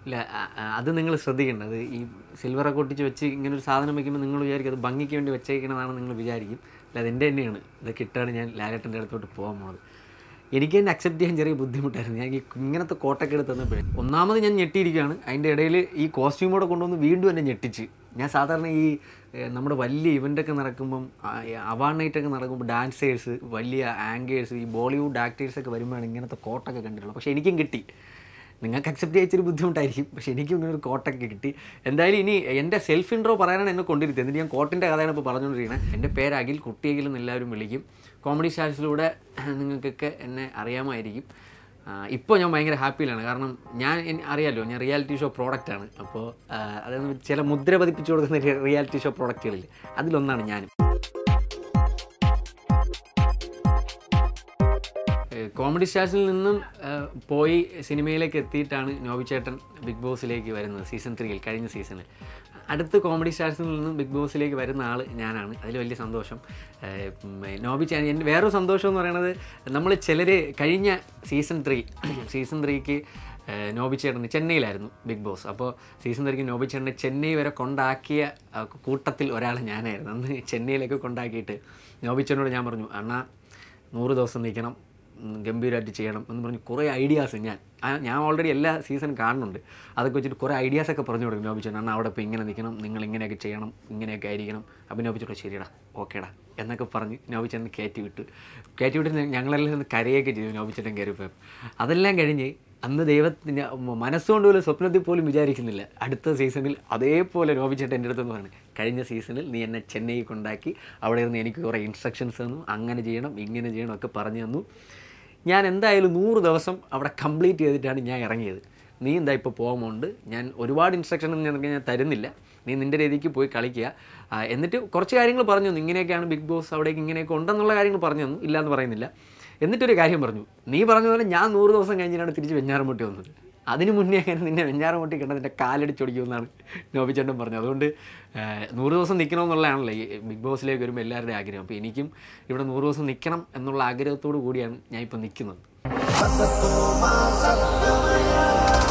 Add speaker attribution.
Speaker 1: ഇല്ല ആ, ആ, അത് നിങ്ങൾ ശ്രദ്ധിക്കേണ്ടത് ഈ സിൽവറൊക്കെ ഒട്ടിച്ച് വെച്ച് ഇങ്ങനെ ഒരു സാധനം വെക്കുമ്പോൾ നിങ്ങൾ വിചാരിക്കും അത് ഭംഗിക്ക് വേണ്ടി വെച്ചേക്കണതാണ് നിങ്ങൾ വിചാരിക്കും അല്ല അത് എൻ്റെ തന്നെയാണ് ഇത് കിട്ടാണ് ഞാൻ ലാലേട്ടൻ്റെ അടുത്തോട്ട് പോകാൻ പോകുന്നത് എനിക്ക് തന്നെ അക്സെപ്റ്റ് ചെയ്യാൻ ചെറിയ ബുദ്ധിമുട്ടായിരുന്നു ഞാൻ ഈ ഇങ്ങനത്തെ കോട്ടൊക്കെ എടുത്ത് തന്നപ്പോഴേ ഒന്നാമത് ഞാൻ ഞെട്ടിയിരിക്കുകയാണ് അതിൻ്റെ ഇടയിൽ ഈ കോസ്റ്റ്യൂമോടെ കൊണ്ടുവന്ന് വീണ്ടും എന്നെ ഞെട്ടിച്ച് ഞാൻ സാധാരണ ഈ ഏഹ്, നമ്മുടെ വലിയ ഇവൻ്റൊക്കെ നടക്കുമ്പം അവാർഡ് നൈറ്റൊക്കെ നടക്കുമ്പോൾ ഡാൻസേഴ്സ് വലിയ ആങ്കേഴ്സ് ഈ ബോളിവുഡ് ആക്ടേഴ്സൊക്കെ വരുമ്പോഴാണ് ഇങ്ങനത്തെ കോട്ടൊക്കെ കണ്ടിട്ടുള്ളത് പക്ഷേ എനിക്കും കിട്ടി നിങ്ങൾക്ക് അക്സെപ്റ്റ് ചെയ്യിച്ചൊരു ബുദ്ധിമുട്ടായിരിക്കും പക്ഷേ എനിക്കും ഇങ്ങനെ ഒരു കോട്ടൊക്കെ കിട്ടി എന്തായാലും ഇനി എൻ്റെ സെൽഫ് ഇൻട്രോ പറയാനാണ് എന്നെ കൊണ്ടിരുത്തിയത് എന്നിട്ട് ഞാൻ കോട്ടിൻ്റെ കഥയാണ് ഇപ്പോൾ പറഞ്ഞുകൊണ്ടിരിക്കുന്നത് എൻ്റെ പേര് അഖിൽ കുട്ടിയകിൽ എന്ന് എല്ലാവരും വിളിക്കും കോമഡി സ്റ്റാർസിലൂടെ നിങ്ങൾക്കൊക്കെ എന്നെ അറിയാമായിരിക്കും ഇപ്പോൾ ഞാൻ ഭയങ്കര ഹാപ്പിയിലാണ് കാരണം ഞാൻ എൻ- അറിയാലോ ഞാൻ റിയാലിറ്റി ഷോ പ്രോഡക്റ്റാണ് അപ്പോൾ അതായത് ചില മുദ്ര പതിപ്പിച്ചു കൊടുക്കുന്ന റിയാലിറ്റി ഷോ പ്രോഡക്റ്റുകളിൽ അതിലൊന്നാണ് ഞാനും ഏഹ് കോമഡി സ്റ്റാർസിൽ നിന്നും ഏഹ് പോയി സിനിമയിലേക്ക് എത്തിയിട്ടാണ് നോബിച്ചേട്ടൻ ബിഗ് ബോസിലേക്ക് വരുന്നത് സീസൺ ത്രീയിൽ കഴിഞ്ഞ സീസണിൽ അടുത്ത് കോമഡി സ്റ്റാർസിൽ നിന്നും ബിഗ് ബോസിലേക്ക് വരുന്ന ആൾ ഞാനാണ് അതിൽ വലിയ സന്തോഷം ഏഹ് ഉം, നോബി ചാൻ എൻ്റെ വേറൊരു സന്തോഷം എന്ന് പറയുന്നത് നമ്മൾ ചിലർ കഴിഞ്ഞ സീസൺ ത്രീ സീസൺ ത്രീക്ക് നോബി ചേട്ടന് ചെന്നൈയിലായിരുന്നു ബിഗ് ബോസ് അപ്പോൾ സീസൺ ത്രീക്ക് നോബി ചേട്ടനെ ചെന്നൈ വരെ കൊണ്ടാക്കിയ ആ, കൂട്ടത്തിൽ ഒരാൾ ഞാനായിരുന്നു അന്ന് ചെന്നൈയിലേക്ക് കൊണ്ടാക്കിയിട്ട് നോബി ചേട്ടനോട് ഞാൻ പറഞ്ഞു അണ്ണാ നൂറ് ദിവസം നിൽക്കണം ഉം, ഗംഭീരമായിട്ട് ചെയ്യണം എന്ന് പറഞ്ഞ് കുറേ ഐഡിയാസ് ഞാൻ ആ, ഞാൻ ഓൾറെഡി എല്ലാ സീസൺ കാണുന്നുണ്ട് അതൊക്കെ വെച്ചിട്ട് കുറേ ഐഡിയാസൊക്കെ പറഞ്ഞു കൊടുക്കും നോബിച്ചേട്ടൻ അണ്ണാ അവിടെ ഇപ്പോൾ ഇങ്ങനെ നിൽക്കണം നിങ്ങൾ ഇങ്ങനെയൊക്കെ ചെയ്യണം ഇങ്ങനെയൊക്കെ ആയിരിക്കണം അപ്പം നോബിച്ചോട്ടോ ശരിയടാ ഓക്കേടാ എന്നൊക്കെ പറഞ്ഞ് നോബിച്ചേട്ടൻ കയറ്റി വിട്ടു കയറ്റി വിട്ട് ഞങ്ങളെല്ലാം ഒന്ന് കരയൊക്കെ ചെയ്തു നോബിച്ചേട്ടൻ കയറിയപ്പോൾ അതെല്ലാം കഴിഞ്ഞ് അന്ന് ദൈവത്തിന് മനസ്സുകൊണ്ട് പോലും സ്വപ്നത്തിൽ പോലും വിചാരിക്കുന്നില്ല അടുത്ത സീസണിൽ അതേപോലെ നോബിച്ചേട്ടൻ എൻ്റെ അടുത്തെന്ന് പറഞ്ഞു കഴിഞ്ഞ സീസണിൽ നീ എന്നെ ചെന്നൈ കൊണ്ടാക്കി അവിടെ ഇരുന്ന് എനിക്ക് കുറേ ഇൻസ്ട്രക്ഷൻസ് തന്നു അങ്ങനെ ചെയ്യണം ഇങ്ങനെ ചെയ്യണം ഒക്കെ പറഞ്ഞു തന്നു ഞാൻ എന്തായാലും നൂറ് ദിവസം അവിടെ കംപ്ലീറ്റ് ചെയ്തിട്ടാണ് ഞാൻ ഇറങ്ങിയത് നീ എന്താ ഇപ്പോൾ പോകുമ്പോണ്ട് ഞാൻ ഒരുപാട് ഇൻസ്ട്രക്ഷൻ നിനക്ക് ഞാൻ തരുന്നില്ല നീ നിൻ്റെ രീതിക്ക് പോയി കളിക്കുക ആ, എന്നിട്ട് കുറച്ച് കാര്യങ്ങൾ പറഞ്ഞു തന്നു ഇങ്ങനെയൊക്കെയാണ് ബിഗ് ബോസ് അവിടേക്ക് ഇങ്ങനെയൊക്കെ ഉണ്ടെന്നുള്ള കാര്യങ്ങൾ പറഞ്ഞു തന്നു ഇല്ല എന്ന് പറയുന്നില്ല എന്നിട്ടൊരു കാര്യം പറഞ്ഞു നീ പറഞ്ഞ പോലെ ഞാൻ നൂറ് ദിവസം കഴിഞ്ഞിട്ടാണ് തിരിച്ച് വെഞ്ഞാറമുട്ടി വന്നത് അതിന് മുന്നേ അങ്ങനെ നിന്നെ വെഞ്ഞാറമുട്ടി കണ്ട നിൻ്റെ കാലടിച്ചൊടിക്കുമെന്നാണ് നോബിച്ചേട്ടൻ പറഞ്ഞത് അതുകൊണ്ട് ആ, നൂറ് ദിവസം നിൽക്കണമെന്നുള്ളതാണല്ലോ ഈ ബിഗ് ബോസിലേക്ക് വരുമ്പോൾ എല്ലാവരുടെയും ആഗ്രഹം അപ്പോൾ എനിക്കും ഇവിടെ നൂറ് ദിവസം നിൽക്കണം എന്നുള്ള ആഗ്രഹത്തോടു കൂടിയാണ് ഞാൻ ഇപ്പോൾ നിൽക്കുന്നത്